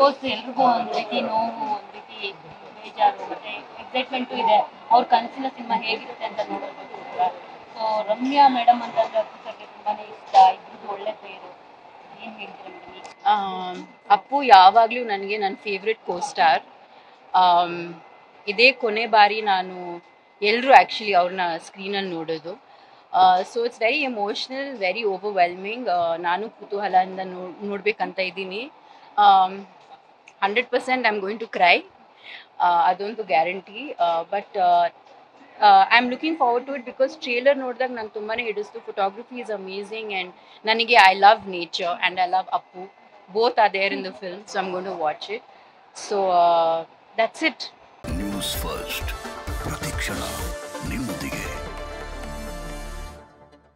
of course ಎಲ್ರಿಗೂ ಒಂದ್ ರೀತಿ ನೋವು ಒಂದ್ ರೀತಿ ಬೇಜಾರು ಮತ್ತೆ ಎಕ್ಸೈಟ್ಮೆಂಟು ಇದೆ ಅವ್ರ ಕನಸಿನ ಸಿನಿಮಾ ಹೇಗಿರುತ್ತೆ ಅಂತ ನೋಡೋದಕ್ಕೋಸ್ಕರ ಸೊ ರಮ್ಯಾ ಮೇಡಮ್ ಅಂತಂದ್ರೆ ಅಪ್ಪು ಸರ್ಗೆ ತುಂಬಾನೇ ಇಷ್ಟ ಇಬ್ರದ್ದು ಒಳ್ಳೆ ಪೇರು ಏನ್ ಹೇಳ್ತೀರಾ ಮೇಡಮ್ ಆಮ್, ಅಪ್ಪು ಯಾವಾಗಲೂ ನನಗೆ ನನ್ನ ಫೇವ್ರೆಟ್ ಕೋಸ್ಟಾರ್ ಇದೇ ಕೊನೆ ಬಾರಿ ನಾನು ಎಲ್ಲರೂ ಆ್ಯಕ್ಚುಲಿ ಅವ್ರನ್ನ ಸ್ಕ್ರೀನಲ್ಲಿ ನೋಡೋದು so it's very emotional very overwhelming ನಾನು ಕುತೂಹಲದಿಂದ ನೋ ನೋಡಬೇಕಂತ ಇದ್ದೀನಿ hundred percent I am going to cry ಅದೊಂದು guarantee but I am looking forward to it because trailer ನೋಡಿದಾಗ ನಂಗೆ ತುಂಬಾ ಹಿಡಿಸ್ತು ಫೋಟೋಗ್ರಫಿ ಇಸ್ ಅಮೇಝಿಂಗ್ ಆ್ಯಂಡ್ ನನಗೆ I love nature and I love Appu both are there in the film so I'm gonna watch it so that's it news first ಪ್ರತಿಕ್ಷಣ ನಿಮ್ಮೊಂದಿಗೆ